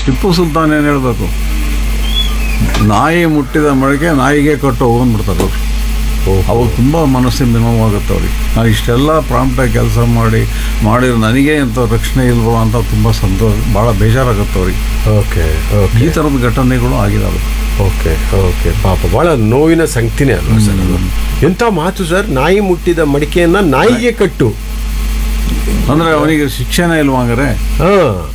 ಟಿಪ್ಪು ಸುಲ್ತಾನ್ ಏನು ಹೇಳಬೇಕು ನಾಯಿ ಮುಟ್ಟಿದ ಮಳಿಗೆ ನಾಯಿಗೆ ಕಟ್ಟು ಹೋಗ್ಬಿಡ್ತಾರೆ ಅವ್ರು ಅವಾಗ ತುಂಬ ಮನಸ್ಸಿನ ನೋವಾಗುತ್ತೆ ಅವ್ರಿಗೆ ನಾನು ಇಷ್ಟೆಲ್ಲ ಪ್ರಾಂಪ್ಟಾಗಿ ಕೆಲಸ ಮಾಡಿ ಮಾಡಿದ್ರೆ ನನಗೆ ಇಂಥ ರಕ್ಷಣೆ ಇಲ್ವೋ ಅಂತ ತುಂಬ ಸಂತೋಷ ಭಾಳ ಬೇಜಾರಾಗುತ್ತೆ ಅವ್ರಿಗೆ ಓಕೆ ಈ ಓಕೆ ಥರದ ಘಟನೆಗಳು ಆಗಿದಾವೆ ಓಕೆ ಓಕೆ ಪಾಪ ಬಹಳ ನೋವಿನ ಸಂಗತಿನೇ ಅಲ್ವಾ ಸರ್ ಅದು ಎಂಥ ಮಾತು ಸರ್ ನಾಯಿ ಮುಟ್ಟಿದ ಮಡಿಕೆಯನ್ನ ನಾಯಿಗೆ ಕಟ್ಟು ಅಂದರೆ ಅವನಿಗೆ ಶಿಕ್ಷಣ ಇಲ್ವಾಂಗಾರೆ ಹಾ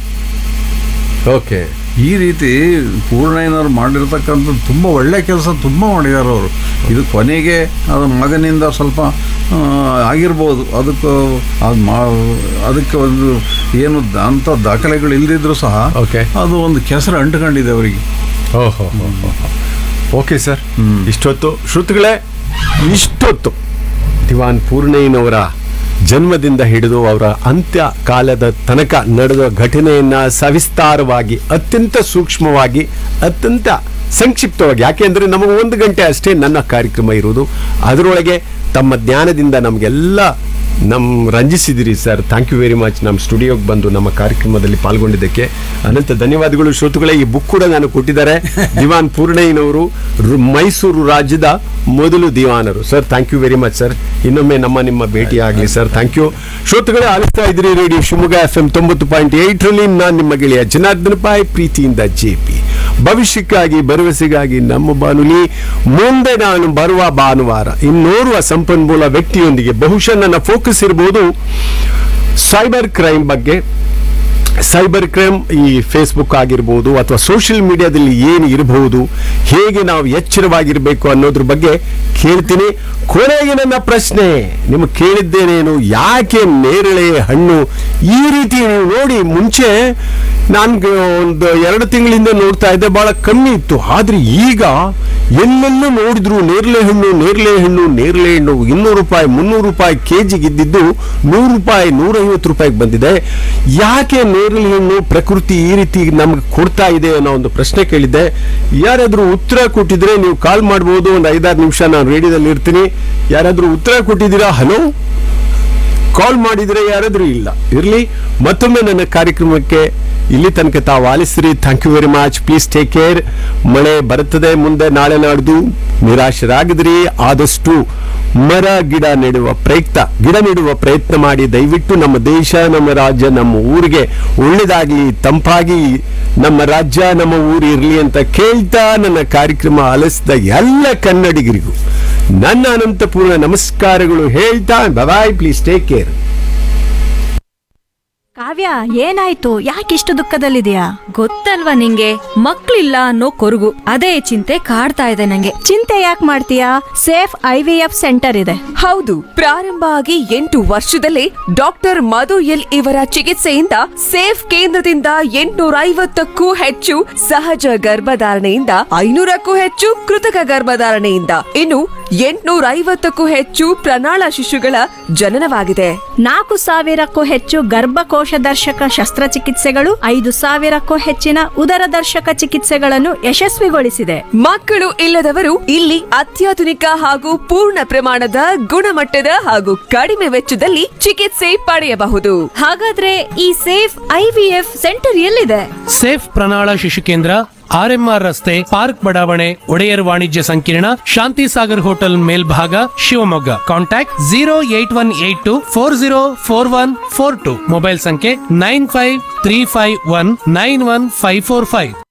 ಓಕೆ ಈ ರೀತಿ ಪೂರ್ಣಯ್ಯನವ್ರು ಮಾಡಿರ್ತಕ್ಕಂಥದ್ದು ತುಂಬ ಒಳ್ಳೆ ಕೆಲಸ ತುಂಬ ಮಾಡಿದ್ದಾರೆ ಅವರು ಇದು ಕೊನೆಗೆ ಅದು ಮಗನಿಂದ ಸ್ವಲ್ಪ ಆ, ಆಗಿರ್ಬೋದು ಅದಕ್ಕೆ ಅದು ಮಾ ಅದಕ್ಕೆ ಒಂದು ಏನು ದ- ಅಂಥ ದಾಖಲೆಗಳು ಇಲ್ಲದಿದ್ರೂ ಸಹ Okay. ಅದು ಒಂದು ಕೆಸರು ಅಂಟ್ಕೊಂಡಿದೆ ಅವರಿಗೆ ಓಹೋ ಓಕೆ ಸರ್ ಇಷ್ಟೊತ್ತು ಶ್ರುತಿಗಳೇ ಇಷ್ಟೊತ್ತು ದಿವಾನ್ ಪೂರ್ಣಯ್ಯನವರ ಜನ್ಮದಿಂದ ಹಿಡಿದು ಅವರ ಅಂತ್ಯ ಕಾಲದ ತನಕ ನಡೆದ ಘಟನೆಯನ್ನ ಸವಿಸ್ತಾರವಾಗಿ ಅತ್ಯಂತ ಸೂಕ್ಷ್ಮವಾಗಿ ಅತ್ಯಂತ ಸಂಕ್ಷಿಪ್ತವಾಗಿ ಯಾಕೆಂದ್ರೆ ನಮಗೆ ಒಂದು ಗಂಟೆ ಅಷ್ಟೇ ನನ್ನ ಕಾರ್ಯಕ್ರಮ ಇರುವುದು ಅದರೊಳಗೆ ತಮ್ಮ ಜ್ಞಾನದಿಂದ ನಮಗೆಲ್ಲ ನಮ್ಮ ರಂಜಿಸಿದಿರಿ sir thank you very much ನಮ್ಮ ಸ್ಟುಡಿಯೋಗೆ ಬಂದು ನಮ್ಮ ಕಾರ್ಯಕ್ರಮದಲ್ಲಿ ಪಾಲ್ಗೊಂಡಿದ್ದಕ್ಕೆ ಅನಂತ ಧನ್ಯವಾದಗಳು ಶ್ರೋತುಗಳೇ ಈ ಬುಕ್ ಕೂಡ ನಾನು ಕೊಟ್ಟಿದ್ದಾರೆ ದಿವಾನ್ ಪೂರ್ಣಯ್ಯನವರು ರು- ಮೈಸೂರು ರಾಜ್ಯದ ಮೊದಲು ದಿವಾನರು sir thank you very much sir ಇನ್ನೊಮ್ಮೆ ನಮ್ಮ ನಿಮ್ಮ ಭೇಟಿ ಆಗಲಿ ಸರ್ ಥ್ಯಾಂಕ್ ಯು ಶ್ರೋತುಗಳೇ ಆಲಿಸ್ತಾ ಇದ್ರಿ ರೇಡಿಯೋ ಶಿವಮೊಗ್ಗ ಎಫ್ ಎಂ ತೊಂಬತ್ತು ಪಾಯಿಂಟ್ ಏಯ್ಟ್ರಲ್ಲಿ ನಾನು ನಿಮ್ಮ ಗೆಳೆಯ ಜನಾರ್ದನ ಪಾಯ್ ಪ್ರೀತಿಯಿಂದ ಜೆ ಪಿ ಭವಿಷ್ಯಕ್ಕಾಗಿ ಭರವಸೆಗಾಗಿ ನಮ್ಮ ಬಾನುಲಿ ಮುಂದೆ ನಾನು ಬರುವ ಭಾನುವಾರ ಇನ್ನೋರ್ವ ಸಂಪನ್ಮೂಲ ವ್ಯಕ್ತಿಯೊಂದಿಗೆ ಬಹುಶಃ ನನ್ನ ಫೋಕಸ್ ಇರಬಹುದು ಸೈಬರ್ ಕ್ರೈಮ್ ಬಗ್ಗೆ ಸೈಬರ್ ಕ್ರೈಮ್ ಈ ಫೇಸ್ಬುಕ್ ಆಗಿರ್ಬೋದು ಅಥವಾ ಸೋಷಿಯಲ್ ಮೀಡಿಯಾದಲ್ಲಿ ಏನು ಇರಬಹುದು ಹೇಗೆ ನಾವು ಎಚ್ಚರವಾಗಿರಬೇಕು ಅನ್ನೋದ್ರ ಬಗ್ಗೆ ಕೇಳ್ತೀನಿ ಕೊನೆಗೆ ನನ್ನ ಪ್ರಶ್ನೆ ನಿಮಗೆ ಕೇಳಿದ್ದೇನೇನು ಯಾಕೆ ನೇರಳೆ ಹಣ್ಣು ಈ ರೀತಿ ನೀವು ನೋಡಿ ಮುಂಚೆ ನಾನು ಒಂದು ಎರಡು ತಿಂಗಳಿಂದ ನೋಡ್ತಾ ಇದ್ದೆ ಬಹಳ ಕಮ್ಮಿ ಇತ್ತು ಆದ್ರೆ ಈಗ ಎಲ್ಲೆಲ್ಲೂ ನೋಡಿದ್ರು ನೇರಳೆ ಹಣ್ಣು ನೇರಳೆ ಹಣ್ಣು ನೇರಳೆ ಹಣ್ಣು ಇನ್ನೂರು ರೂಪಾಯಿ ಮುನ್ನೂರು ರೂಪಾಯಿ ಕೆಜಿಗೆ ಇದ್ದಿದ್ದು ನೂರು ರೂಪಾಯಿ ನೂರೈವತ್ತು ರೂಪಾಯಿಗೆ ಬಂದಿದೆ ಯಾಕೆ ನೇರಳೆ ಹಣ್ಣು ಪ್ರಕೃತಿ ಈ ರೀತಿ ನಮ್ಗೆ ಕೊಡ್ತಾ ಇದೆ ಅನ್ನೋ ಒಂದು ಪ್ರಶ್ನೆ ಕೇಳಿದ್ದೆ ಯಾರಾದ್ರೂ ಉತ್ತರ ಕೊಟ್ಟಿದ್ರೆ ನೀವು ಕಾಲ್ ಮಾಡ್ಬೋದು ಒಂದು ಐದಾರು ನಿಮಿಷ ನಾನು ರೇಡಿಯೋದಲ್ಲಿ ಇರ್ತೀನಿ ಯಾರಾದ್ರೂ ಉತ್ತರ ಕೊಟ್ಟಿದ್ದೀರಾ ಹಲೋ ಕಾಲ್ ಮಾಡಿದ್ರೆ ಯಾರಾದ್ರೂ ಇಲ್ಲ ಇರ್ಲಿ ಮತ್ತೊಮ್ಮೆ ನನ್ನ ಕಾರ್ಯಕ್ರಮಕ್ಕೆ ಇಲ್ಲಿ ತನಕ ತಾವು ಆಲಿಸ್ರಿ thank you very much please take care ಮಳೆ ಬರುತ್ತದೆ ಮುಂದೆ ನಾಳೆ ನಾಡ್ದು ನಿರಾಶರಾಗಿದ್ರಿ ಆದಷ್ಟು ಮರ ಗಿಡ ನೆಡುವ ಪ್ರಯುಕ್ತ ಗಿಡ ನೆಡುವ ಪ್ರಯತ್ನ ಮಾಡಿ ದಯವಿಟ್ಟು ನಮ್ಮ ದೇಶ ನಮ್ಮ ರಾಜ್ಯ ನಮ್ಮ ಊರಿಗೆ ಒಳ್ಳೇದಾಗ್ಲಿ ತಂಪಾಗಿ ನಮ್ಮ ರಾಜ್ಯ ನಮ್ಮ ಊರು ಇರಲಿ ಅಂತ ಕೇಳ್ತಾ ನನ್ನ ಕಾರ್ಯಕ್ರಮ ಆಲಿಸಿದ ಎಲ್ಲ ಕನ್ನಡಿಗರಿಗೂ ನನ್ನ ಅನಂತಪೂರ್ಣ ನಮಸ್ಕಾರಗಳು ಹೇಳ್ತಾ bye please take care Kavya ಏನಾಯ್ತು ಯಾಕಿಷ್ಟು ದುಃಖದಲ್ಲಿದೆಯಾ ಗೊತ್ತಲ್ವಾ ನಿಂಗೆ ಮಕ್ಳಿಲ್ಲ ಅನ್ನೋ ಕೊರಗು ಅದೇ ಚಿಂತೆ ಕಾಡ್ತಾ ಇದೆ ನಂಗೆ ಚಿಂತೆ ಯಾಕೆ ಮಾಡ್ತೀಯಾ safe I V F centre ಇದೆ ಹೌದು ಪ್ರಾರಂಭ ಆಗಿ ಎಂಟು ವರ್ಷದಲ್ಲೇ ಡಾಕ್ಟರ್ ಮಧು ಎಲ್ ಇವರ ಚಿಕಿತ್ಸೆಯಿಂದ ಸೇಫ್ ಕೇಂದ್ರದಿಂದ ಎಂಟುನೂರ ಐವತ್ತಕ್ಕೂ ಹೆಚ್ಚು ಸಹಜ ಗರ್ಭಧಾರಣೆಯಿಂದ ಐನೂರಕ್ಕೂ ಹೆಚ್ಚು ಕೃತಕ ಗರ್ಭಧಾರಣೆಯಿಂದ ಇನ್ನು ಎಂಟುನೂರ ಐವತ್ತಕ್ಕೂ ಹೆಚ್ಚು ಪ್ರಣಾಳ ಶಿಶುಗಳ ಜನನವಾಗಿದೆ ನಾಲ್ಕು ಸಾವಿರಕ್ಕೂ ಹೆಚ್ಚು ಗರ್ಭಕೋಶ ದರ್ಶಕ ಶಸ್ತ್ರಚಿಕಿತ್ಸೆಗಳು ಐದು ಸಾವಿರಕ್ಕೂ ಹೆಚ್ಚಿನ ಉದರ ದರ್ಶಕ ಚಿಕಿತ್ಸೆಗಳನ್ನು ಯಶಸ್ವಿಗೊಳಿಸಿದೆ ಮಕ್ಕಳು ಇಲ್ಲದವರು ಇಲ್ಲಿ ಅತ್ಯಾಧುನಿಕ ಹಾಗೂ ಪೂರ್ಣ ಪ್ರಮಾಣದ ಗುಣಮಟ್ಟದ ಹಾಗೂ ಕಡಿಮೆ ವೆಚ್ಚದಲ್ಲಿ ಚಿಕಿತ್ಸೆ ಪಡೆಯಬಹುದು ಹಾಗಾದ್ರೆ ಈ ಸೇಫ್ ಐವಿಎಫ್ ಸೆಂಟರ್ ಎಲ್ಲಿದೆ ಸೇಫ್ ಪ್ರಣಾಳ ಶಿಶು ಕೇಂದ್ರ ಆರ್ಎಂಆರ್ ರಸ್ತೆ ಪಾರ್ಕ್ ಬಡಾವಣೆ ಒಡೆಯರ್ ವಾಣಿಜ್ಯ ಸಂಕೀರ್ಣ ಶಾಂತಿ ಸಾಗರ್ ಹೋಟೆಲ್ ಮೇಲ್ಭಾಗ Shivamogga contact zero eight one eight two four zero four one four two mobile ಸಂಖ್ಯೆ nine five three five one nine one five four five